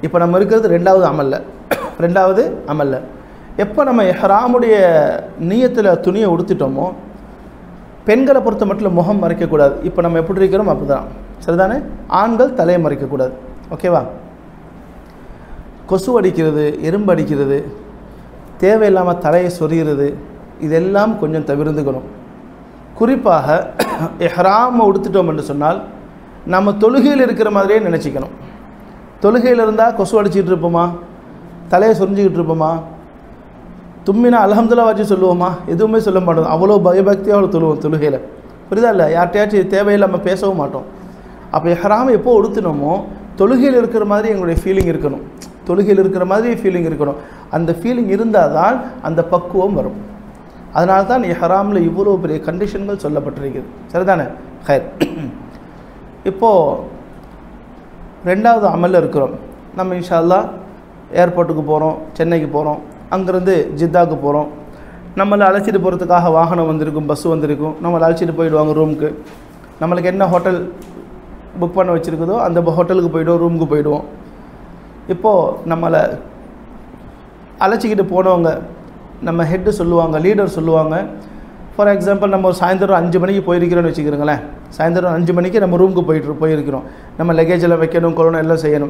இப்போ நம்ம இருக்கிறது ரெண்டாவது அமல்ல ரெண்டாவது அமல்ல எப்போ நம்ம எஹ்ராமுடைய நீயத்தில் துணியை உடுத்திட்டோமோ பெண்களை பொறுத்த மட்டும் முகம் மறைக்கக்கூடாது இப்போ நம்ம எப்படி இருக்கிறோம் அப்படி தான் சரிதானே ஆண்கள் தலையை மறைக்கக்கூடாது ஓகேவா கொசு அடிக்கிறது எறும்பு அடிக்கிறது தேவையில்லாமல் தலையை சொரிகிறது இதெல்லாம் கொஞ்சம் தவிர்த்துக்கணும் குறிப்பாக எஹ்ராமை உடுத்துட்டோம் என்று சொன்னால் நம்ம தொழுகையில் இருக்கிற மாதிரியே நினச்சிக்கணும் தொழுகையில் இருந்தால் கொசு அடிச்சிட்டு இருப்போமா தலையை சொரிஞ்சிக்கிட்டு இருப்போமா தும்மினா அல்ஹம்துலில்லாஹ் வச்சு சொல்லுவோமா எதுவுமே சொல்ல மாட்டோம் அவ்வளோ பயபக்தியாக தொழுவோம் தொழுகையில் புரியுதா இல்லை யார்கிட்டயாச்சும் தேவையில்லாமல் பேசவும் மாட்டோம் அப்போ எஹ்ராம் எப்போ உடுத்தினோமோ தொழுகையில் இருக்கிற மாதிரி எங்களுடைய ஃபீலிங் இருக்கணும் தொழுகையில் இருக்கிற மாதிரி ஃபீலிங் இருக்கணும் அந்த ஃபீலிங் இருந்தால் தான் அந்த பக்குவம் வரும் அதனால தான் எஹ்ராமில் இவ்வளோ பெரிய கண்டிஷன்கள் சொல்லப்பட்டிருக்குது சரிதானே ஹைர் இப்போது ரெண்டாவது அமலில் இருக்கிறோம் நம்ம இன்ஷா அல்லாஹ் ஏர்போர்ட்டுக்கு போகிறோம் சென்னைக்கு போகிறோம் அங்கேருந்து ஜித்தாக்கு போகிறோம் நம்மளை அழைச்சிட்டு போகிறதுக்காக வாகனம் வந்திருக்கும் பஸ்ஸு வந்திருக்கும் நம்மளை அழைச்சிட்டு போயிடுவாங்க ரூமுக்கு நம்மளுக்கு என்ன ஹோட்டல் புக் பண்ண வச்சுருக்குதோ அந்த ஹோட்டலுக்கு போயிடுவோம் ரூமுக்கு போயிடுவோம் இப்போது நம்மளை அழைச்சிக்கிட்டு போனவங்க நம்ம ஹெட்டு சொல்லுவாங்க லீடர் சொல்லுவாங்க ஃபார் எக்ஸாம்பிள் நம்ம ஒரு சாயந்தரம் அஞ்சு மணிக்கு போயிருக்கிறோன்னு வச்சுக்கிறோங்களேன் சாயந்தரம் அஞ்சு மணிக்கு நம்ம ரூமுக்கு போயிட்டு போயிருக்கிறோம் நம்ம லக்கேஜ் எல்லாம் வைக்கணும் கொள்ளணும் எல்லாம் செய்யணும்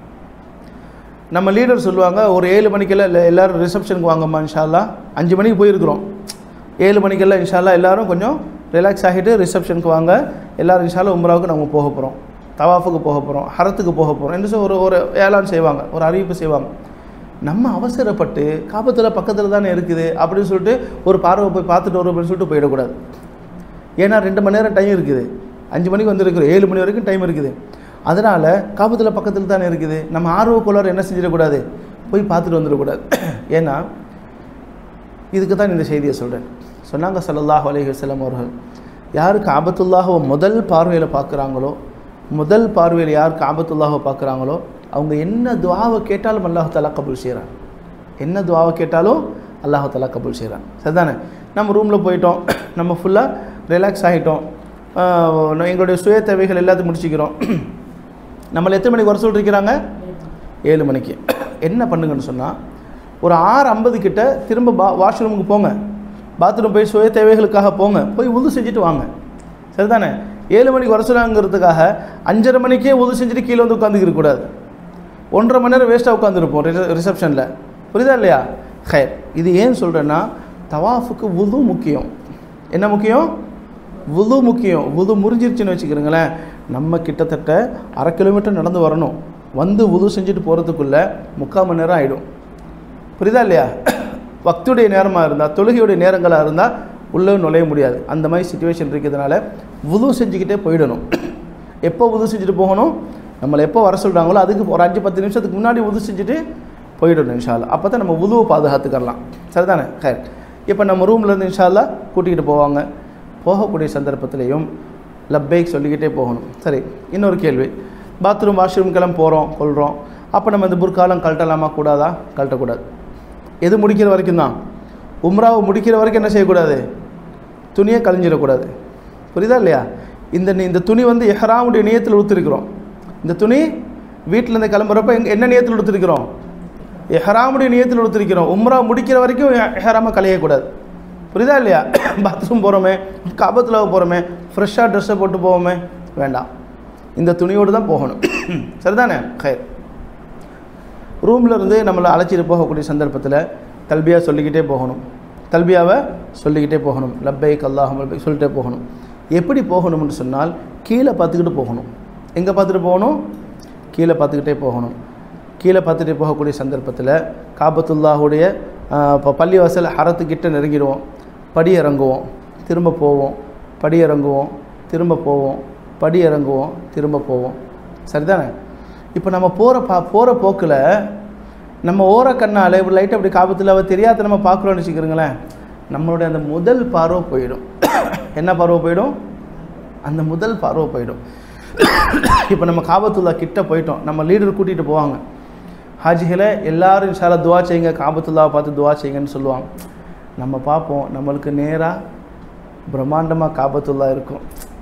நம்ம லீடர் சொல்லுவாங்க ஒரு ஏழு மணிக்கெல்லாம் இல்லை எல்லோரும் ரிசப்ஷனுக்கு வாங்கம்மா இன்ஷால்லா அஞ்சு மணிக்கு போயிருக்கிறோம் ஏழு மணிக்கெல்லாம் இன்ஷால்லா எல்லாரும் கொஞ்சம் ரிலாக்ஸ் ஆகிட்டு ரிசப்ஷனுக்கு வாங்க எல்லோரும் இன்ஷால்லா உம்ராவுக்கு நம்ம போக போகிறோம் தவாஃபுக்கு போக போகிறோம் ஹரத்துக்கு போக போகிறோம் என்று சொல்லி ஒரு ஒரு ஏலான் செய்வாங்க ஒரு அறிவிப்பு செய்வாங்க நம்ம அவசரப்பட்டு காபத்தில் பக்கத்தில் தானே இருக்குது அப்படின்னு சொல்லிட்டு ஒரு பார்வை போய் பார்த்துட்டு வரும் அப்படின்னு சொல்லிட்டு போயிடக்கூடாது ஏன்னா ரெண்டு மணி நேரம் டைம் இருக்குது அஞ்சு மணிக்கு வந்துருக்குது ஏழு மணி வரைக்கும் டைம் இருக்குது அதனால் காபத்தில் பக்கத்தில் தானே இருக்குது நம்ம ஆர்வக்குள்ளார என்ன செஞ்சிடக்கூடாது போய் பார்த்துட்டு வந்துடக்கூடாது ஏன்னா இதுக்கு தான் இந்த செய்தியை சொல்கிறேன் சொன்னாங்க ஸல்லல்லாஹு அலைஹி வஸல்லம் அவர்கள் யார் காபத்துல்லாஹவை முதல் பார்வையில் பார்க்குறாங்களோ முதல் பார்வையில் யார் காபத்துல்லாஹவை பார்க்குறாங்களோ அவங்க என்ன துவாவை கேட்டாலும் அல்லாஹ் தலா கபூல் செய்கிறான் என்ன துவாவை கேட்டாலும் அல்லாஹ் தலா கபூல் செய்கிறான் சரிதானே நம்ம ரூமில் போயிட்டோம் நம்ம ஃபுல்லாக ரிலாக்ஸ் ஆகிட்டோம் எங்களுடைய சுய தேவைகள் எல்லாத்தையும் முடிச்சுக்கிறோம் நம்மளை எத்தனை மணிக்கு வர சொல்லிருக்கிறாங்க ஏழு மணிக்கு என்ன பண்ணுங்கன்னு சொன்னால் ஒரு ஆறு ஐம்பது கிட்ட திரும்ப பா வாஷ்ரூமுக்கு போங்க பாத்ரூம் போய் சுய தேவைகளுக்காக போங்க போய் உது செஞ்சுட்டு வாங்க சரிதானே ஏழு மணிக்கு வர சொல்லாங்கிறதுக்காக அஞ்சரை மணிக்கே உது செஞ்சுட்டு கீழே வந்து உட்காந்துக்கிற கூடாது ஒன்றரை மணி நேரம் வேஸ்ட்டாக உட்காந்துருப்போம் ரிசப்ஷனில் புரியுதா இல்லையா ஹயர் இது ஏன் சொல்கிறேன்னா தவாஃபுக்கு உது முக்கியம் என்ன முக்கியம் உது முக்கியம் உது முறிஞ்சிருச்சுன்னு வச்சுக்கிறீங்களேன் நம்ம கிட்டத்தட்ட அரை கிலோமீட்டர் நடந்து வரணும் வந்து உது செஞ்சுட்டு போகிறதுக்குள்ளே முக்கால் மணி நேரம் ஆகிடும் புரியுதா இல்லையா பக்தியுடைய நேரமாக இருந்தால் தொழுகையுடைய நேரங்களாக இருந்தால் உள்ளே நுழைய முடியாது அந்த மாதிரி சுச்சுவேஷன் இருக்கிறதுனால உது செஞ்சுக்கிட்டே போயிடணும் எப்போ உது செஞ்சுட்டு போகணும் நம்மளை எப்போ வர சொல்கிறாங்களோ அதுக்கு ஒரு அஞ்சு பத்து நிமிஷத்துக்கு முன்னாடி உது செஞ்சுட்டு போயிடணும் இன்ஷால்லா அப்போ தான் நம்ம உதுவை பாதுகாத்துக்கலாம் சரிதானே ஹேர் இப்போ நம்ம ரூம்லேருந்து இன்ஷால்லா கூட்டிகிட்டு போவாங்க போகக்கூடிய சந்தர்ப்பத்திலையும் லப்பேக் சொல்லிக்கிட்டே போகணும் சரி இன்னொரு கேள்வி பாத்ரூம் வாஷ்ரூம்க்கெல்லாம் போகிறோம் கொள்கிறோம் அப்போ நம்ம இந்த புர்காலம் கழட்டலாமா கூடாதா கழட்டக்கூடாது எது முடிக்கிற வரைக்கும் தான் உம்ராவை முடிக்கிற வரைக்கும் என்ன செய்யக்கூடாது துணியை கழிஞ்சிடக்கூடாது புரியுதா இல்லையா இந்த நி- இந்த துணி வந்து எஹ்ராமுடைய நியத்தில் ஊற்றிருக்கிறோம் இந்த துணி வீட்டில் இருந்து கிளம்புறப்ப எங்க என்ன நியத்தில் உடுத்திருக்கிறோம் எஹ்ராமுடைய நியத்தில் உடுத்திருக்கிறோம் உம்ரா முடிக்கிற வரைக்கும் எ- எஹ்ராமை களையக்கூடாது புரியுதா இல்லையா பாத்ரூம் போகிறோமே காபத்தில் போகிறோமே ஃப்ரெஷ்ஷாக ட்ரெஸ்ஸை போட்டு போவோமே வேண்டாம் இந்த துணியோடு தான் போகணும் சரிதானே ஹயர் ரூமில் இருந்து நம்மளை அழைச்சிட்டு போகக்கூடிய சந்தர்ப்பத்தில் தல்பியா சொல்லிக்கிட்டே போகணும் தல்பியாவை சொல்லிக்கிட்டே போகணும் லப்பைக் அல்லாஹும் லப்பைக் சொல்லிட்டே போகணும் எப்படி போகணும்னு சொன்னால் கீழே பார்த்துக்கிட்டு போகணும் எங்கே பார்த்துட்டு போகணும் கீழே பார்த்துக்கிட்டே போகணும் கீழே பார்த்துட்டு போகக்கூடிய சந்தர்ப்பத்தில் காபத்துல்லாஹுடைய இப்போ பள்ளிவாசல் ஹரத்துக்கிட்ட நெருங்கிடுவோம் படி இறங்குவோம் திரும்ப போவோம் படி இறங்குவோம் திரும்ப போவோம் படி இறங்குவோம் திரும்ப போவோம் சரிதானே இப்போ நம்ம போகிற பா போகிற போக்கில் நம்ம ஓர கண்ணால் இப்படி லைட் அப்படி காபத்தில் அவ தெரியாத நம்ம பார்க்குறோன்னு வச்சுக்கிறோங்களேன் நம்மளுடைய அந்த முதல் பார்வை போயிடும் என்ன பார்வை போயிடும் அந்த முதல் பார்வை போயிடும் இப்போ நம்ம காபத்துல்லா கிட்ட போயிட்டோம் நம்ம லீடர் கூட்டிகிட்டு போவாங்க ஹாஜிகளை எல்லாரும் இன்ஷால்லா துவா செய்யுங்க காபத்துல்லாவை பார்த்து துவா செய்யுங்கன்னு சொல்லுவாங்க நம்ம பார்ப்போம் நம்மளுக்கு நேராக பிரம்மாண்டமாக காபத்துல்லா இருக்கும்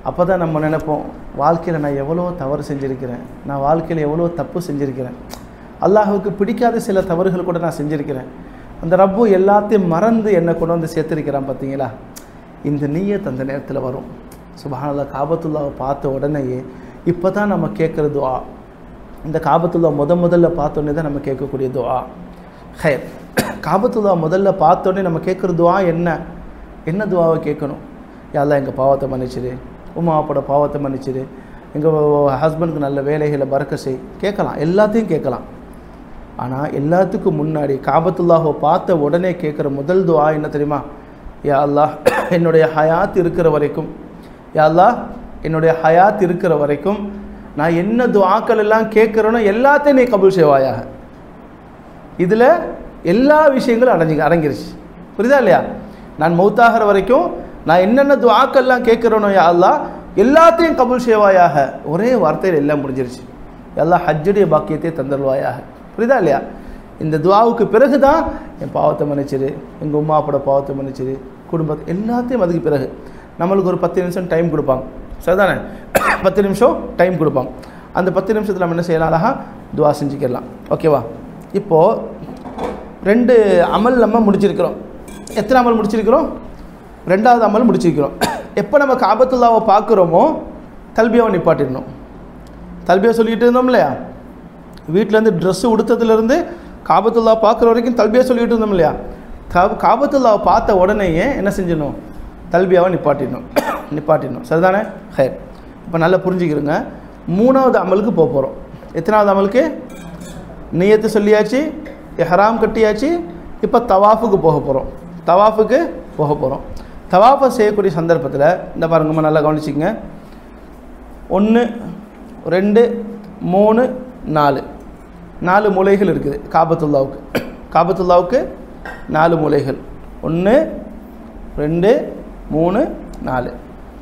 அப்போ தான் நம்ம நினைப்போம் வாழ்க்கையில் நான் எவ்வளோ தவறு செஞ்சுருக்கிறேன் நான் வாழ்க்கையில் எவ்வளோ தப்பு செஞ்சுருக்கிறேன் அல்லாஹுக்கு பிடிக்காத சில தவறுகள் கூட நான் செஞ்சுருக்கிறேன் அந்த ரப்பு எல்லாத்தையும் மறந்து என்னை கொண்டு வந்து சேர்த்துருக்கிறான் பார்த்தீங்களா இந்த நீயத் அந்த நேரத்தில் வரும் சுபஹானல்லா காபத்துல்லாவை பார்த்த உடனேயே இப்போ தான் நம்ம கேட்குற துஆ இந்த காபத்துல்லா முத முதல்ல பார்த்தோன்னே தான் நம்ம கேட்கக்கூடிய துஆ ஹயர் காபத்துல்லா முதல்ல பார்த்தோன்னே நம்ம கேட்குற துஆ என்ன என்ன துவாவை கேட்கணும் யாரெல்லாம் எங்கள் பாவத்தை மன்னிச்சிரு உமா அப்பாவோட பாவத்தை மன்னிச்சிரு எங்கள் ஹஸ்பண்டுக்கு நல்ல வேலைகளை பறக்க செய் கேட்கலாம் எல்லாத்தையும் கேட்கலாம் ஆனால் எல்லாத்துக்கும் முன்னாடி காபத்துல்லாஹை பார்த்த உடனே கேட்குற முதல் துவா என்ன தெரியுமா யா அல்லாஹ் என்னுடைய ஹயாத் இருக்கிற வரைக்கும் யா அல்லாஹ் என்னுடைய ஹயாத் இருக்கிற வரைக்கும் நான் என்ன துவாக்கள் எல்லாம் கேட்குறேனோ எல்லாத்தையும் நீ கபூல் செய்வாயாக இதில் எல்லா விஷயங்களும் அடங்கி அடங்கிருச்சு புரியுதா இல்லையா நான் மௌத்தாகிற வரைக்கும் நான் என்னென்ன துவாக்கள்லாம் கேட்குறேனோ யா அல்லாஹ் எல்லாத்தையும் கபூல் செய்வாயாக ஒரே வார்த்தையில் எல்லாம் முடிஞ்சிருச்சு எல்லாம் ஹஜ்ஜுடைய பாக்கியத்தை தந்துடுவாயாக புரியுதா இல்லையா இந்த துவாவுக்கு பிறகு தான் என் பாவத்தை மன்னிச்சிரு எங்கள் உமா அப்பாவோட பாவத்தை மன்னிச்சிரு குடும்பத்தை எல்லாத்தையும் அதுக்கு பிறகு நம்மளுக்கு ஒரு பத்து நிமிஷம் டைம் கொடுப்பாங்க சரிதானே பத்து நிமிஷம் டைம் கொடுப்பாங்க அந்த பத்து நிமிஷத்தில் நம்ம என்ன செய்யலாம் அழகா துவா செஞ்சுக்கிடலாம் ஓகேவா இப்போது ரெண்டு அமல் நம்ம முடிச்சிருக்கிறோம் எத்தனை அமல் முடிச்சிருக்கிறோம் ரெண்டாவது அமல் முடிச்சிருக்கிறோம் எப்போ நம்ம காபத்துல்லாவை பார்க்குறோமோ தல்பியாவை நிப்பாட்டிடணும் தல்பியா சொல்லிக்கிட்டு இருந்தோம் இல்லையா வீட்டிலேருந்து ட்ரெஸ்ஸு உடுத்ததுலேருந்து காபத்துல்லா பார்க்குற வரைக்கும் தல்பியா சொல்லிக்கிட்டு இருந்தோம் இல்லையா கா காபத்துல்லாவை பார்த்த உடனேயே என்ன செஞ்சிடணும் தல்பியாவை நிப்பாட்டிடணும் நிப்பாட்டிடணும் சரிதானே ஹயர் இப்போ நல்லா புரிஞ்சுக்கிறோங்க மூணாவது அமலுக்கு போக போகிறோம் எத்தனாவது அமலுக்கு நியத்து சொல்லியாச்சு எஹராம் கட்டியாச்சு இப்போ தவாஃபுக்கு போக போகிறோம் தவாஃபுக்கு போக போகிறோம் தவாஃபை செய்யக்கூடிய சந்தர்ப்பத்தில் இந்த பாருங்கம்மா நல்லா கவனிச்சிக்கங்க ஒன்று ரெண்டு மூணு நாலு நாலு மூலைகள் இருக்குது காபத்துல்லாவுக்கு காபத்துல்லாவுக்கு நாலு மூலைகள் ஒன்று ரெண்டு மூணு நாலு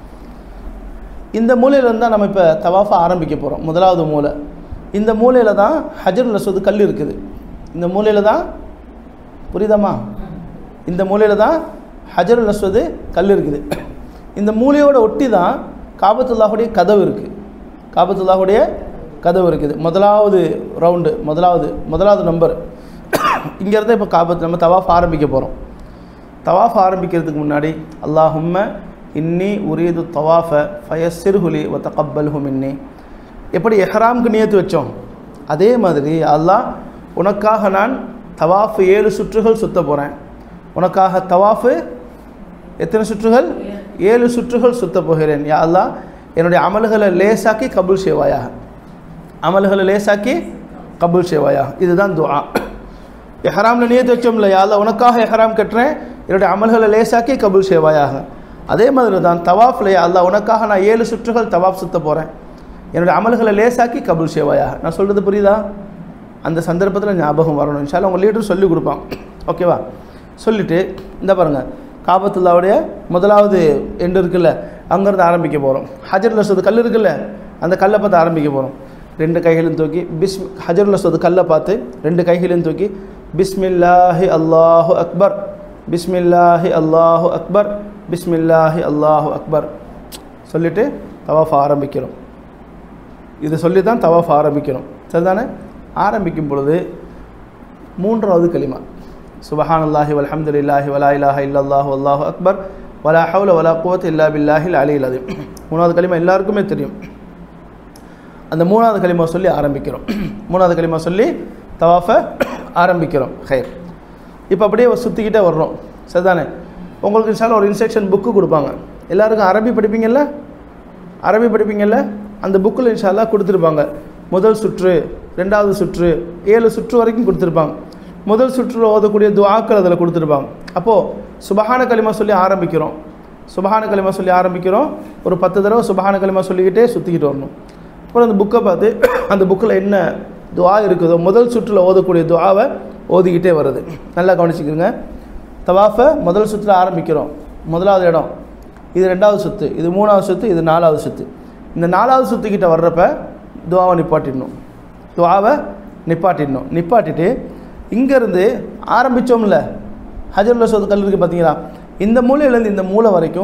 இந்த மூலையிலேருந்து தான் நம்ம இப்போ தவாஃபை ஆரம்பிக்க போகிறோம் முதலாவது மூலை இந்த மூலையில் தான் ஹஜர் ரசூது கல் இருக்குது இந்த மூலையில் தான் புரியுதாம்மா இந்த மூலையில் தான் ஹஜர் அஸ்வது கல் இருக்குது இந்த மூலையோட ஒட்டி தான் காபத்துல்லாஹுடைய கதவு இருக்குது காபத்துல்லாஹுடைய கதவு இருக்குது முதலாவது ரவுண்டு முதலாவது முதலாவது நம்பர் இங்கேருந்து இப்போ காபத்து நம்ம தவாஃப் ஆரம்பிக்க போகிறோம் தவாஃப் ஆரம்பிக்கிறதுக்கு முன்னாடி அல்லாஹும்ம இன்னி உரியது தவாஃப ஃபயஸ்ஸிர்ஹுலி வ தகப்பல்ஹு மின்னி எப்படி எஹ்ராம்க்கு நியத்து வச்சோம் அதே மாதிரி அல்லாஹ் உனக்காக நான் தவாஃப் ஏழு சுற்றுகள் சுத்த போகிறேன் உனக்காக தவாஃபு எத்தனை சுற்றுகள் ஏழு சுற்றுகள் சுத்த போகிறேன் யா அல்லாஹ் என்னுடைய அமல்களை லேசாக்கி கபூல் செய்வாயாக அமல்களை லேசாக்கி கபூல் செய்வாயாக இதுதான் துஆ எஹராமில் நியத்து வச்சோம்ல யா அல்லாஹ் உனக்காக எஹராம் கட்டுறேன் என்னுடைய அமல்களை லேசாக்கி கபூல் செய்வாயாக அதே மாதிரி தான் தவாஃபில் யா அல்லாஹ் உனக்காக நான் ஏழு சுற்றுகள் தவாஃப் சுத்த போகிறேன் என்னுடைய அமல்களை லேசாக்கி கபூல் செய்வாயாக நான் சொல்கிறது புரியுதா அந்த சந்தர்ப்பத்தில் ஞாபகம் வரணும் இன்ஷால்லா உங்கள் லீடர் சொல்லி கொடுப்பான் ஓகேவா சொல்லிவிட்டு இந்த பாருங்கள் காபத்துல்லாவுடைய முதலாவது எண்டு இருக்குல்ல அங்கேருந்து ஆரம்பிக்க போகிறோம் ஹஜர் லசோது கல் இருக்குல்ல அந்த கல்லை பார்த்து ஆரம்பிக்க போகிறோம் ரெண்டு கைகளையும் தூக்கி பிஸ் ஹஜர் லசோது கல்லை பார்த்து ரெண்டு கைகளையும் தூக்கி பிஸ்மில்லாஹி அல்லாஹு அக்பர் பிஸ்மில்லாஹி அல்லாஹு அக்பர் பிஸ்மில்லாஹி அல்லாஹு அக்பர் சொல்லிவிட்டு தவாஃப் ஆரம்பிக்கிறோம் இதை சொல்லி தான் தவாஃப் ஆரம்பிக்கணும் சரிதானே ஆரம்பிக்கும் பொழுது மூன்றாவது களிமா சுபஹான் அல்லாஹி வல்ஹம்துலில்லாஹி வலா இலாஹ இல்லல்லாஹு அல்லாஹு அக்பர் வலா ஹவுல வலா குவத் இல்லா பில்லாஹில் அலில் அது மூணாவது களிமா எல்லாருக்குமே தெரியும் அந்த மூணாவது களிமா சொல்லி ஆரம்பிக்கிறோம் மூணாவது களிமா சொல்லி தவாஃபை ஆரம்பிக்கிறோம் ஹைர் இப்போ அப்படியே சுற்றிக்கிட்டே வர்றோம் சரிதானே உங்களுக்கு இன்ஷால்ல ஒரு இன்ஸ்ட்ரக்ஷன் புக்கு கொடுப்பாங்க எல்லாருக்கும் அரபி படிப்பீங்கல்ல அரபி படிப்பீங்கல்ல அந்த புக்கில் இன்ஷால்லா கொடுத்துருப்பாங்க முதல் சுற்று ரெண்டாவது சுற்று ஏழு சுற்று வரைக்கும் கொடுத்துருப்பாங்க முதல் சுற்றில் ஓதக்கூடிய துவாக்கள் அதில் கொடுத்துருப்பாங்க அப்போது சுபஹான களிமா சொல்லி ஆரம்பிக்கிறோம் சுபஹான களிமா சொல்லி ஆரம்பிக்கிறோம் ஒரு பத்து தடவை சுபஹான களிமா சொல்லிக்கிட்டே சுற்றிக்கிட்டு வரணும் அப்புறம் அந்த புக்கை பார்த்து அந்த புக்கில் என்ன துவா இருக்குதோ முதல் சுற்றில் ஓதக்கூடிய துவாவை ஓதிக்கிட்டே வருது நல்லா கவனிச்சுக்கிறங்க தவாஃபை முதல் சுற்றில் ஆரம்பிக்கிறோம் முதலாவது இடம் இது ரெண்டாவது சுற்று இது மூணாவது சுற்று இது நாலாவது சுற்று இந்த நாலாவது சுற்றுக்கிட்ட வர்றப்ப துவாவை நிப்பாட்டிடணும் துவாவை நிப்பாட்டிடணும் நிப்பாட்டிட்டு இங்கேருந்து ஆரம்பித்தோம்ல ஹஜருல்ல சோது கல் இருக்குது பார்த்தீங்களா இந்த மூலையிலேருந்து இந்த மூலை வரைக்கும்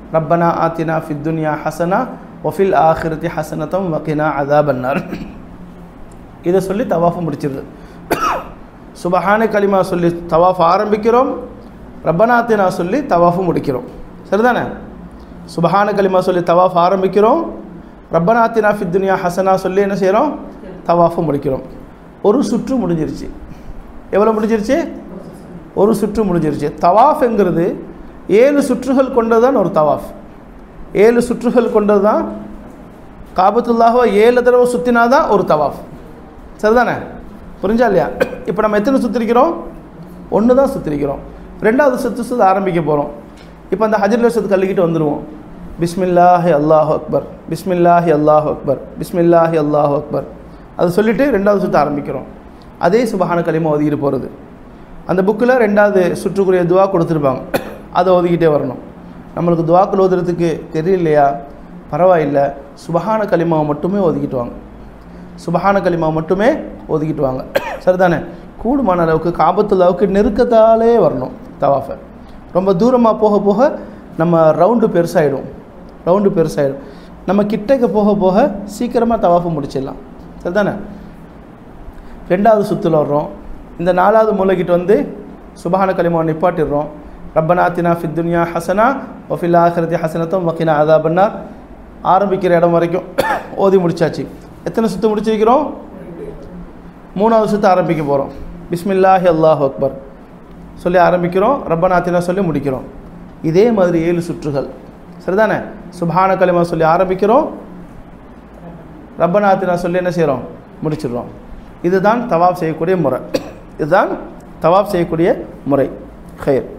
ரப்பனா ஆத்தினா ஃபித் துன்யா ஹசனா ஒஃபில் ஆஹிரத்தி ஹசனத்தம் வக்கினா அதாபன்னார் இதை சொல்லி தவாஃபை முடிச்சிருது சுபஹான கலிமா சொல்லி தவாஃப் ஆரம்பிக்கிறோம் ரப்பனாத்தினா சொல்லி தவாஃபு முடிக்கிறோம் சரிதானே சுபஹான கலிமா சொல்லி தவாஃப் ஆரம்பிக்கிறோம் ரப்பனாத்தினா ஃபித் துன்யா ஹசனா சொல்லி என்ன செய்கிறோம் தவாஃபு முடிக்கிறோம் ஒரு சுற்று முடிஞ்சிருச்சு எவ்வளோ முடிஞ்சிருச்சு ஒரு சுற்று முடிஞ்சிருச்சு தவாஃப்ங்கிறது ஏழு சுற்றுகள் கொண்டது தான் ஒரு தவாஃப் ஏழு சுற்றுகள் கொண்டது தான் காபத்துல்லாஹவை ஏழு தடவை சுற்றினா தான் ஒரு தவாஃப் சரிதானே புரிஞ்சா இல்லையா இப்போ நம்ம எத்தனை சுற்றிருக்கிறோம் ஒன்று தான் சுற்றிருக்கிறோம் ரெண்டாவது சுற்று சுற்று ஆரம்பிக்க போகிறோம் இப்போ அந்த ஹஜர் லட்சத்து கல்லிக்கிட்டு வந்துடுவோம் பிஸ்மில்லாஹி அல்லாஹ் அக்பர் பிஸ்மில்லாஹி அல்லாஹ் அக்பர் பிஸ்மில்லாஹி அல்லாஹ் அக்பர் அதை சொல்லிவிட்டு ரெண்டாவது சுற்று ஆரம்பிக்கிறோம் அதே சுபஹான களிமா ஒதுக்கிட்டு போகிறது அந்த புக்கில் ரெண்டாவது சுற்றுக்குரிய துவா கொடுத்துருப்பாங்க அதை ஒதுக்கிட்டே வரணும் நம்மளுக்கு துவாக்கள் ஓதுறதுக்கு தெரியலையா பரவாயில்லை சுபஹான களிமாவை மட்டுமே ஒதுக்கிட்டு வாங்க சுபஹான களிமாவை மட்டுமே ஒதுக்கிட்டு வாங்க சரிதானே கூடுமான அளவுக்கு காபத்துல்லாவுக்கு நெருக்கத்தாலே வரணும் தவாஃபை ரொம்ப தூரமாக போக போக நம்ம ரவுண்டு பெருசாகிடும் ரவுண்டு பெருசாகிடும் நம்ம கிட்டக்க போக போக சீக்கிரமாக தவாஃபை முடிச்சிடலாம் சரிதானே ரெண்டாவது சுற்றில் வர்றோம் இந்த நாலாவது மூலைக்கிட்ட வந்து சுபஹான களிமாவை நிப்பாட்டிடுறோம் ரப்பனாத்தினா ஃபித் துன்யா ஹசனா ஒஃபில் ஆஹிரதி ஹசனத்தம் வக்கினா அதாபன்னா ஆரம்பிக்கிற இடம் வரைக்கும் ஓதி முடிச்சாச்சு எத்தனை சுற்று முடிச்சிருக்கிறோம் மூணாவது சுற்று ஆரம்பிக்க போகிறோம் பிஸ்மில்லாஹி அல்லாஹ் அக்பர் சொல்லி ஆரம்பிக்கிறோம் ரப்பனாத்தினா சொல்லி முடிக்கிறோம் இதே மாதிரி ஏழு சுற்றுகள் சரிதானே சுபஹான களிமா சொல்லி ஆரம்பிக்கிறோம் ரப்பனாத்தினா சொல்லி என்ன செய்கிறோம் முடிச்சிடுறோம் இதுதான் தவாப் செய்யக்கூடிய முறை இதுதான் தவாப் செய்யக்கூடிய முறை ஹயர்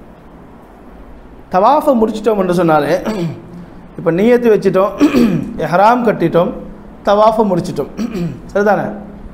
தவாஃபை முடிச்சிட்டோம் என்று சொன்னாலே இப்போ நீயத்து வச்சிட்டோம் எஹராம் கட்டிட்டோம் தவாஃபை முடிச்சிட்டோம் சரிதானே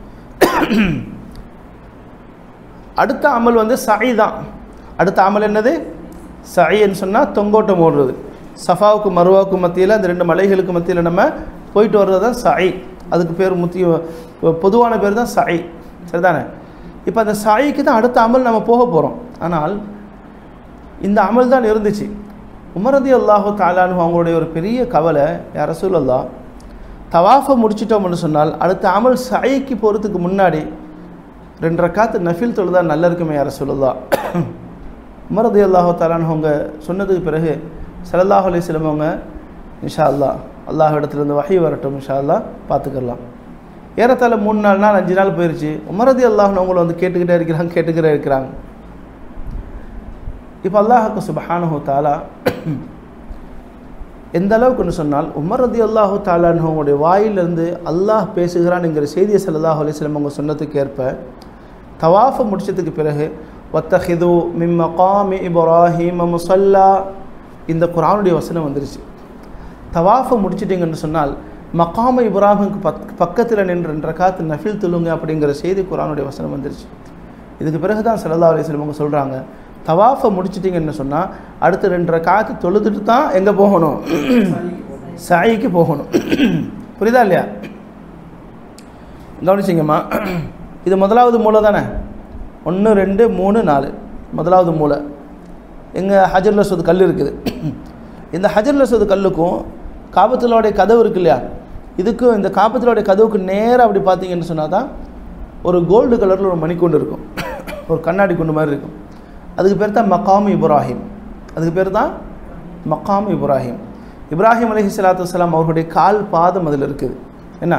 அடுத்த அமல் வந்து சை தான் அடுத்த அமல் என்னது சைன்னு சொன்னால் தொங்கோட்டம் ஓடுறது சஃபாவுக்கு மருவாவுக்கு மத்தியில் அந்த ரெண்டு மலைகளுக்கு மத்தியில் நம்ம போயிட்டு வர்றது தான் சை அதுக்கு பேர் முத்திய பொதுவான பேர் தான் சை சரிதானே இப்போ அந்த சாய்க்கு தான் அடுத்த அமல் நம்ம போக போகிறோம் ஆனால் இந்த அமல் தான் இருந்துச்சு உமரதி அல்லாஹு தாலானு அவங்களுடைய ஒரு பெரிய கவலை யார் ரசூல் அல்லா தவாஃபை முடிச்சிட்டோம்னு சொன்னால் அடுத்த அமல் சாய்க்கு போகிறதுக்கு முன்னாடி ரெண்டு ரக்காத்து நஃபில் தொழுதா நல்லா இருக்குமே யார் ரசூலுல்லா உமரதி அல்லாஹு தாலானு அவங்க சொன்னதுக்கு பிறகு சலல்லாஹ் அலிஸ்லம் அவங்க இன்ஷா அல்லா அல்லாஹ் இடத்துலேருந்து வகை வரட்டும் இன்ஷா அல்லா பார்த்துக்கலாம் ஏறத்தாழ மூணு நாலு நாள் அஞ்சு நாள் போயிடுச்சு உமரதி அல்லாஹ்னு அவங்கள வந்து கேட்டுக்கிட்டே இருக்கிறாங்க கேட்டுக்கிட்டே இருக்கிறாங்க இப்போ அல்லாஹுக்கு சுபஹானஹு தாலா எந்த அளவுக்குன்னு சொன்னால் உமர் ரதி அல்லாஹு தாலான்னுடைய வாயிலிருந்து அல்லாஹ் பேசுகிறான்ங்கிற செய்தியை சல்லாஹ் அலிஸ்லம் அவங்க சொன்னதுக்கு ஏற்ப தவாஃபை முடிச்சதுக்கு பிறகு வத்தஹிது மிம் மகாமி இப்ராஹிம் முசல்லா இந்த குரானுடைய வசனம் வந்துருச்சு தவாஃபை முடிச்சிட்டிங்கன்னு சொன்னால் மகாம இப்ராஹிமுக்கு பக் பக்கத்தில் நின்று ரெண்டு ரக்காத்து நஃபில் துளுங்க அப்படிங்கிற செய்தி குரானுடைய வசனம் வந்துருச்சு இதுக்கு பிறகு தான் சல்லா அலிஸ்லம் அவங்க சொல்கிறாங்க தவாஃபை முடிச்சிட்டிங்கன்னு சொன்னால் அடுத்த ரெண்டரை காத்து தொழுதுட்டு தான் எங்கே போகணும் சாய்க்கு போகணும் புரியுதா இல்லையா கவனிச்சிங்கம்மா இது முதலாவது மூளை தானே ஒன்று ரெண்டு மூணு நாலு முதலாவது மூளை எங்கள் ஹஜர்ல சொது கல் இருக்குது இந்த ஹஜர்ல சொது கல்லுக்கும் காபத்திலோடைய கதவு இருக்கு இல்லையா இதுக்கும் இந்த காபத்திலோடைய கதவுக்கு நேராக அப்படி பார்த்தீங்கன்னு சொன்னால் தான் ஒரு கோல்டு கலரில் ஒரு மணிக்கூண்டு இருக்கும் ஒரு கண்ணாடி குண்டு மாதிரி இருக்கும் அதுக்கு பேர் தான் மக்காம் இப்ராஹிம் அதுக்கு பேர் தான் மக்காம் இப்ராஹிம் இப்ராஹிம் அலஹி சலாத்து வலாம் அவர்களுடைய கால் பாதம் அதில் இருக்குது என்ன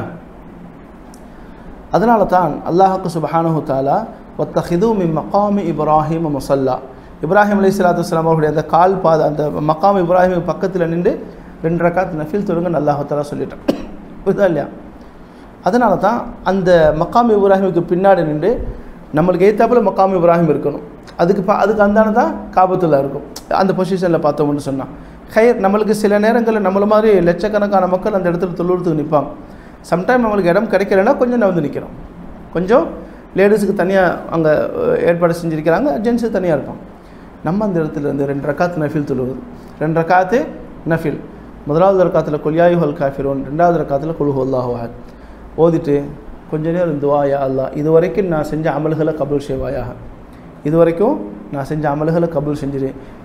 அதனால தான் அல்லாஹுக்கு சுபஹானஹு தாலா ஒத்தஹிது மி மக்காமி இப்ராஹிம் முசல்லா இப்ராஹிம் அலி சலாத்து வலாம் அவர்களுடைய அந்த கால் பாத அந்த மக்காம் இப்ராஹிம் பக்கத்தில் நின்று ரெண்டு ரக்காத் நஃபில் தொழுங்கன்னு அல்லாஹு தாலா சொல்லிட்டான் புரியுதா இல்லையா அதனால தான் அந்த மக்காம் இப்ராஹிமுக்கு பின்னாடி நின்று நம்மளுக்கு ஏற்றாப்புல மக்காம் இப்ராஹிம் இருக்கணும் அதுக்கு பா அதுக்கு அந்தான தான் காபத்துல்லா இருக்கும் அந்த பொசிஷனில் பார்த்தோம்னு சொன்னால் ஹயர் நம்மளுக்கு சில நேரங்களில் நம்மள மாதிரி லட்சக்கணக்கான மக்கள் அந்த இடத்துல தொழுறதுக்கு நிற்பாங்க சம்டைம் நம்மளுக்கு இடம் கிடைக்கலன்னா கொஞ்சம் நகர்ந்து நிற்கிறோம் கொஞ்சம் லேடிஸுக்கு தனியாக அங்கே ஏற்பாடு செஞ்சுருக்கிறாங்க ஜென்ஸுக்கு தனியாக இருப்பாங்க நம்ம அந்த இடத்துல இருந்து ரெண்டு ரக்காத்து நஃபில் தொழுவது ரெண்டு ரக்காத்து நஃபில் முதலாவது ரக்காத்தில் கொல்யாயு ஹல் காஃபிரோன் ரெண்டாவது ரக்காத்தில் குழு அல்லாஹ் ஓதிட்டு கொஞ்ச நேரம் துவாயா அல்லா இது வரைக்கும் நான் செஞ்ச அமல்களை கபூல் செய்வாயாக இது வரைக்கும் நான் செஞ்ச அமல்களை கபூல் செஞ்சிரு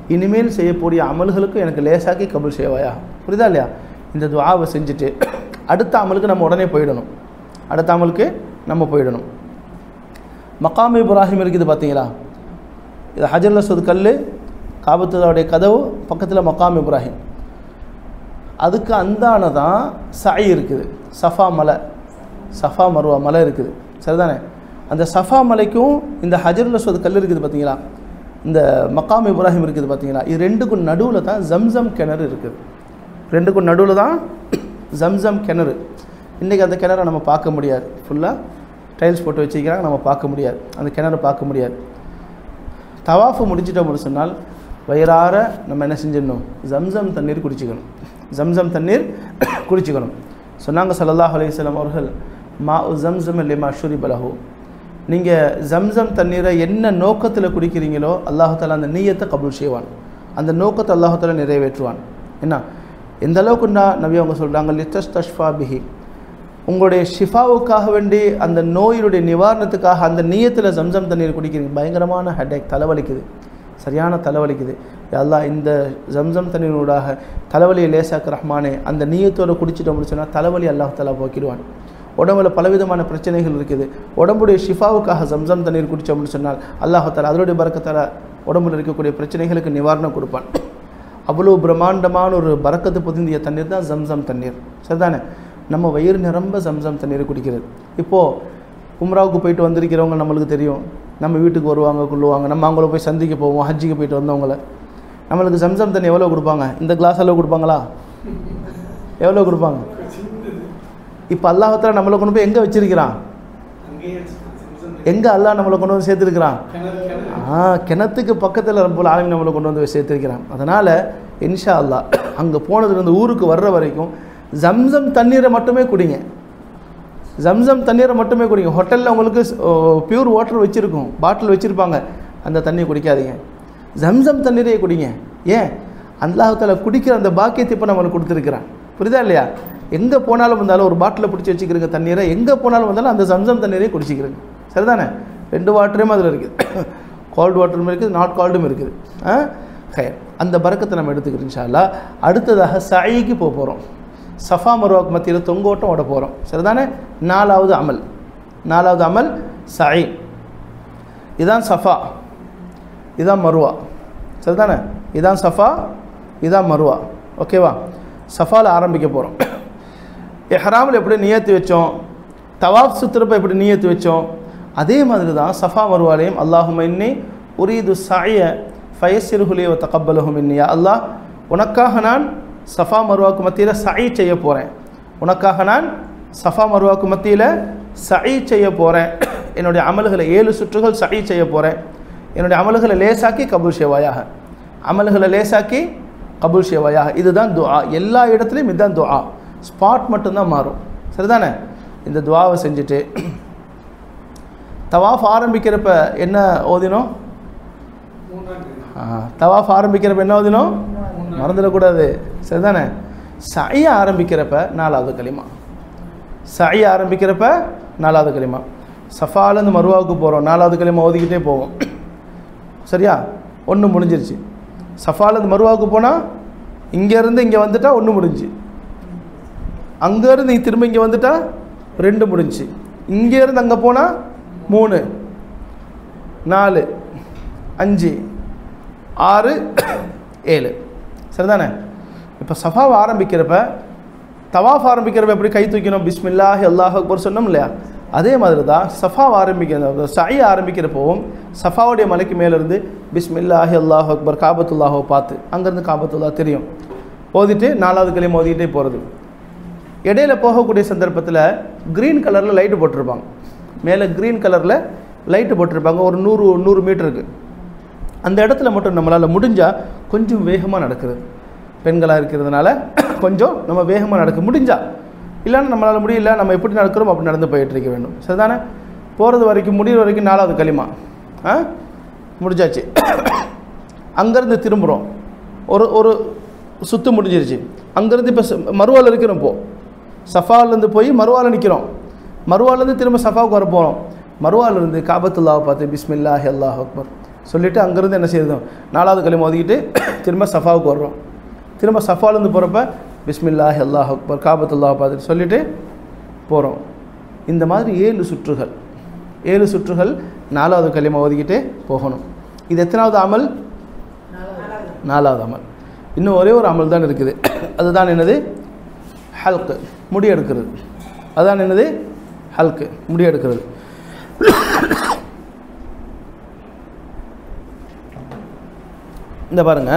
இனிமேல் செய்யக்கூடிய அமல்களுக்கும் எனக்கு லேசாக்கி கபுல் செய்வாயா புரியுதா இல்லையா இந்த துவாவை செஞ்சுட்டு அடுத்த அமலுக்கு நம்ம உடனே போயிடணும் அடுத்த அமலுக்கு நம்ம போயிடணும் மக்காம் இப்ராஹிம் இருக்குது பார்த்தீங்களா இது ஹஜர் அஸ்வத் கல் காபத்துல்லாவுடைய கதவு பக்கத்தில் மக்காம் இப்ராஹிம் அதுக்கு அந்தான தான் சாய் இருக்குது சஃபா மலை சஃபா மருவா மலை இருக்குது சரிதானே அந்த சஃபா மலைக்கும் இந்த ஹஜருல் அஸ்வத் கல் இருக்குது பார்த்தீங்களா இந்த மக்காம் இப்ராஹிம் இருக்குது பார்த்தீங்களா இது ரெண்டுக்கும் நடுவில் தான் ஜம்சம் கிணறு இருக்குது ரெண்டுக்கும் நடுவில் தான் ஜம்சம் கிணறு இன்றைக்கி அந்த கிணறை நம்ம பார்க்க முடியாது ஃபுல்லாக டைல்ஸ் போட்டு வச்சுக்கிறாங்க நம்ம பார்க்க முடியாது அந்த கிணறு பார்க்க முடியாது தவாஃபு முடிச்சிட்டோம்னு சொன்னால் வயிறார நம்ம என்ன செஞ்சிடணும் ஜம்சம் தண்ணீர் குடிச்சிக்கணும் ஜம்சம் தண்ணீர் குடிச்சிக்கணும் சொன்னாங்க ஸல்லல்லாஹு அலைஹி வஸல்லம் அவர்கள் மா உ ஜம்சம் லிமா ஷுரிபலஹு நீங்கள் ஜம்சம் தண்ணீரை என்ன நோக்கத்தில் குடிக்கிறீங்களோ அல்லாஹு தாலா அந்த நீயத்தை கபூல் செய்வான் அந்த நோக்கத்தை அல்லாஹு தாலா நிறைவேற்றுவான் என்ன எந்த அளவுக்குண்டா நபி அவங்க சொல்கிறாங்க லித்தஸ் தஷ்ஃபா பிஹி உங்களுடைய ஷிஃபாவுக்காக வேண்டி அந்த நோயினுடைய நிவாரணத்துக்காக அந்த நீயத்தில் ஜம்சம் தண்ணீர் குடிக்கிறீங்க பயங்கரமான ஹெடேக் தலைவலிக்குது சரியான தலைவலிக்குது அல்லாஹ் இந்த ஜம்சம் தண்ணீரோடாக தலைவலியை லேசாக்க ரஹ்மானே அந்த நீயத்தோடு குடிச்சிட்டோம்னு சொன்னால் தலைவலி அல்லாஹ் தலா போக்கிடுவான் உடம்புல பலவிதமான பிரச்சனைகள் இருக்குது உடம்புடைய ஷிஃபாவுக்காக ஜம்சம் தண்ணீர் குடித்தோம்னு சொன்னால் அல்லாஹ் தலா அதனுடைய பறக்கத்தால் உடம்புல இருக்கக்கூடிய பிரச்சனைகளுக்கு நிவாரணம் கொடுப்பான் அவ்வளோ பிரம்மாண்டமான ஒரு பறக்கத்து பொதிந்திய தண்ணீர் தான் ஜம்சம் தண்ணீர் சரிதானே நம்ம வயிறு நிரம்ப ஜம்சம் தண்ணீர் குடிக்கிறது இப்போது உம்ராவுக்கு போயிட்டு வந்திருக்கிறவங்க நம்மளுக்கு தெரியும் நம்ம வீட்டுக்கு வருவாங்க கொள்ளுவாங்க நம்ம அவங்கள போய் சந்திக்க போவோம் ஹஜ்ஜிக்கு போயிட்டு வந்தவங்கள நம்மளுக்கு ஜம்சம் தண்ணி எவ்வளோ கொடுப்பாங்க இந்த கிளாஸ் அளவு கொடுப்பாங்களா எவ்வளோ கொடுப்பாங்க இப்போ அல்லாஹத்தில் நம்மளை கொண்டு போய் எங்கே வச்சிருக்கிறான் எங்கே அல்லாஹ் நம்மளை கொண்டு வந்து சேர்த்துருக்கிறான் ஆ கிணத்துக்கு பக்கத்தில் ரொம்ப ஆளுங்க நம்மளை கொண்டு வந்து சேர்த்துருக்கிறான் அதனால் இன்ஷா அல்லாஹ் அங்கே போனதுலேருந்து ஊருக்கு வர்ற வரைக்கும் ஜம்சம் தண்ணீரை மட்டுமே குடிங்க ஜம்சம் தண்ணீரை மட்டுமே குடிங்க ஹோட்டலில் உங்களுக்கு பியூர் வாட்டர் வச்சுருக்கும் பாட்டில் வச்சுருப்பாங்க அந்த தண்ணியை குடிக்காதீங்க ஜம்சம் தண்ணீரையே குடிங்க ஏன் அல்லாஹால குடிக்கிற அந்த பாக்கியத்தை இப்போ நம்மளுக்கு கொடுத்துருக்குறான் புரியுதா இல்லையா எங்கே போனாலும் வந்தாலும் ஒரு பாட்டில் பிடிச்சி வச்சுக்கிறங்க தண்ணீரை எங்கே போனாலும் வந்தாலும் அந்த ஜம்சம் தண்ணீரையே குடிச்சிக்கிறங்க சரிதானே ரெண்டு வாட்டருமே அதில் இருக்குது கோல்டு வாட்டரும் இருக்குது நாட் கோல்டும் இருக்குது ஆ ஹயர் அந்த பறக்கத்தை நம்ம எடுத்துக்கிறோம் இன்ஷா அல்லாஹ் அடுத்ததாக சாயிக்கு போக போகிறோம் சஃபா மருவாக்கு மத்தியில் தொங்கோட்டம் ஓட போகிறோம் சரிதானே நாலாவது அமல் நாலாவது அமல் சாய் இதான் சஃபா இதான் மருவா சரிதானே இதான் சஃபா இதான் மருவா ஓகேவா சஃபாவில் ஆரம்பிக்க போகிறோம் எஹ்ராமில் எப்படி நியத்து வச்சோம் தவாஃப் சுத்துறப்ப எப்படி நியத்து வச்சோம் அதே மாதிரி தான் சஃபா மருவாலையும் அல்லாஹும் இன்னி உரீது சாய ஃபயசிறுகுலிய தகப்பலஹும் இன்னியா அல்லாஹ் உனக்காக நான் சஃபா மருவாக்கு மத்தியில் சை செய்ய போகிறேன் உனக்காக நான் சஃபா மருவாக்கு மத்தியில் சை செய்ய போகிறேன் என்னுடைய அமல்களை ஏழு சுற்றுகள் சை செய்ய போகிறேன் என்னுடைய அமல்களை லேசாக்கி கபூல் ஷேவாயாக அமல்களை லேசாக்கி கபூல் ஷேவாயாக இதுதான் துஆ எல்லா இடத்துலையும் இதுதான் துஆ ஸ்பாட் மட்டும்தான் மாறும் சரிதானே இந்த துவாவை செஞ்சுட்டு தவாஃப் ஆரம்பிக்கிறப்ப என்ன ஓதினோம் ஆ, தவாஃப் ஆரம்பிக்கிறப்ப என்ன ஓதினோம் மறந்துடக்கூடாது சரிதானே சைய ஆரம்பிக்கிறப்ப நாலாவது களிமா சைய ஆரம்பிக்கிறப்ப நாலாவது களிமா சஃபாலேருந்து மருவாவுக்கு போகிறோம் நாலாவது களிமா ஓதிக்கிட்டே போவோம் சரியா ஒன்று முடிஞ்சிருச்சு சஃபாலேருந்து மருவாவுக்கு போனால் இங்கேருந்து இங்கே வந்துட்டா ஒன்று முடிஞ்சு அங்கேருந்து திரும்ப இங்கே வந்துட்டா ரெண்டு முடிஞ்சு இங்கேருந்து அங்கே போனால் மூணு நாலு அஞ்சு ஆறு ஏழு சரிதானே இப்போ சஃபாவை ஆரம்பிக்கிறப்ப தவாஃப் ஆரம்பிக்கிறப்ப எப்படி கை தூக்கணும் பிஸ்மில்லாஹி அல்லாஹ் அக்பர் சொன்னோம் இல்லையா அதே மாதிரி தான் சஃபாவை ஆரம்பிக்கிற சாயை ஆரம்பிக்கிறப்போவும் சஃபாவுடைய மலைக்கு மேலேருந்து பிஸ்மில்லாஹி அல்லாஹ் அக்பர் காபத்துல்லாஹோ பார்த்து அங்கேருந்து காபத்துல்லா தெரியும் ஓதிட்டு நாலாவது கிளையும் ஓதிக்கிட்டே போகிறது இடையில போகக்கூடிய சந்தர்ப்பத்தில் க்ரீன் கலரில் லைட்டு போட்டிருப்பாங்க மேலே க்ரீன் கலரில் லைட்டு போட்டிருப்பாங்க ஒரு நூறு நூறு மீட்டருக்கு அந்த இடத்துல மட்டும் நம்மளால் முடிஞ்சால் கொஞ்சம் வேகமாக நடக்கிறது பெண்களாக இருக்கிறதுனால கொஞ்சம் நம்ம வேகமாக நடக்க முடிஞ்சா இல்லைன்னா நம்மளால் முடியல நம்ம எப்படி நடக்கிறோம் அப்படி நடந்து போயிட்டு இருக்க வேண்டும் சரிதானே போகிறது வரைக்கும் முடிகிற வரைக்கும் நாலாவது களிமா ஆ முடிஞ்சாச்சு அங்கேருந்து திரும்புகிறோம் ஒரு ஒரு சுத்து முடிஞ்சிருச்சு அங்கேருந்து இப்போ மறுவாவில் இருக்கிறோம் இப்போ சஃபாவிலேருந்து போய் மறுவாவில் நிற்கிறோம் மறுவாலேருந்து திரும்ப சஃபாவுக்கு வர போகிறோம் மறுவாலிருந்து காபத்துல்லாவை பார்த்து பிஸ்மில்லாஹி அல்லாஹ் அக்பர் சொல்லிவிட்டு அங்கேருந்து என்ன செய்யறோம் நாலாவது களிமா ஒதுக்கிட்டு திரும்ப சஃபாவுக்கு வர்றோம் திரும்ப சஃபாலேருந்து போகிறப்ப பிஸ்மில்லாஹ் அல்லாஹ் அக்பர் காபத்துல்லாஹ் பார்த்துட்டு சொல்லிவிட்டு போகிறோம் இந்த மாதிரி ஏழு சுற்றுகள் ஏழு சுற்றுகள் நாலாவது களிமா ஒதுக்கிட்டு போகணும் இது எத்தனாவது அமல் நாலாவது அமல் இன்னும் ஒரே ஒரு அமல் தான் இருக்குது அதுதான் என்னது ஹல்க்கு முடி எடுக்கிறது அதுதான் என்னது ஹல்க்கு முடி எடுக்கிறது இந்த பாருங்க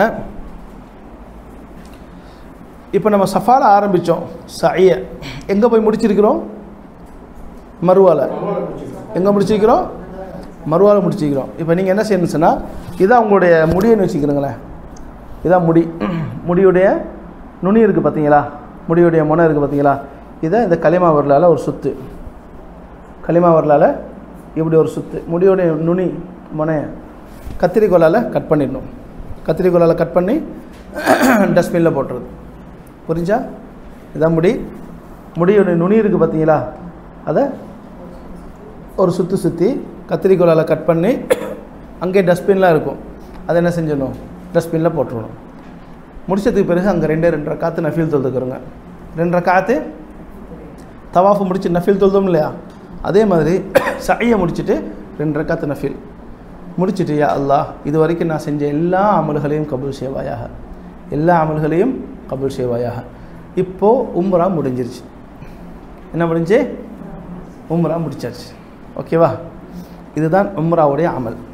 இப்போ நம்ம சஃபால ஆரம்பித்தோம் சைய எங்கே போய் முடிச்சிருக்கிறோம் மறுவால எங்கே முடிச்சிருக்கிறோம் மறுவால முடிச்சிருக்கிறோம் இப்போ நீங்கள் என்ன செய்யணும்னு சொன்னால் இதான் உங்களுடைய முடியன்னு வச்சுக்கிறீங்களேன் இதான் முடி முடியுடைய நுனி இருக்குது பார்த்தீங்களா முடியுடைய முனை இருக்குது பார்த்தீங்களா இதை இந்த களிமா வரலால் ஒரு சுத்து களிமா வரலால் இப்படி ஒரு சுத்து முடியுடைய நுனி முனையை கத்திரிக்கோலால் கட் பண்ணிடணும் கத்திரிக்கோலால் கட் பண்ணி டஸ்ட்பினில் போட்டுறது புரிஞ்சா இதான் முடி முடியுடைய நுனி இருக்குது பார்த்தீங்களா அதை ஒரு சுற்றி சுற்றி கத்திரிக்கோலால் கட் பண்ணி அங்கே டஸ்ட்பின்லாம் இருக்கும் அதை என்ன செஞ்சிடணும் டஸ்ட்பினில் போட்டுருணும் முடிச்சதுக்கு பிறகு அங்கே ரெண்டே ரெண்டு ரக்காத்து நஃபீல் தொழுதுக்கிறோங்க ரெண்டு ரக்காத்து தவாஃபு முடிச்சு நஃபீல் தொழுதோம் இல்லையா அதே மாதிரி சையை முடிச்சுட்டு ரெண்டு ரக்காத்து நஃபீல் முடிச்சிட்டு யா அல்லாஹ் இது வரைக்கும் நான் செஞ்ச எல்லா அமல்களையும் கபூல் செய்வாயாக எல்லா அமல்களையும் கபூல் செய்வாயாக இப்போது உம்ரா முடிஞ்சிருச்சு என்ன முடிஞ்சு உம்ரா முடிச்சாச்சு ஓகேவா இதுதான் உம்ராவுடைய அமல்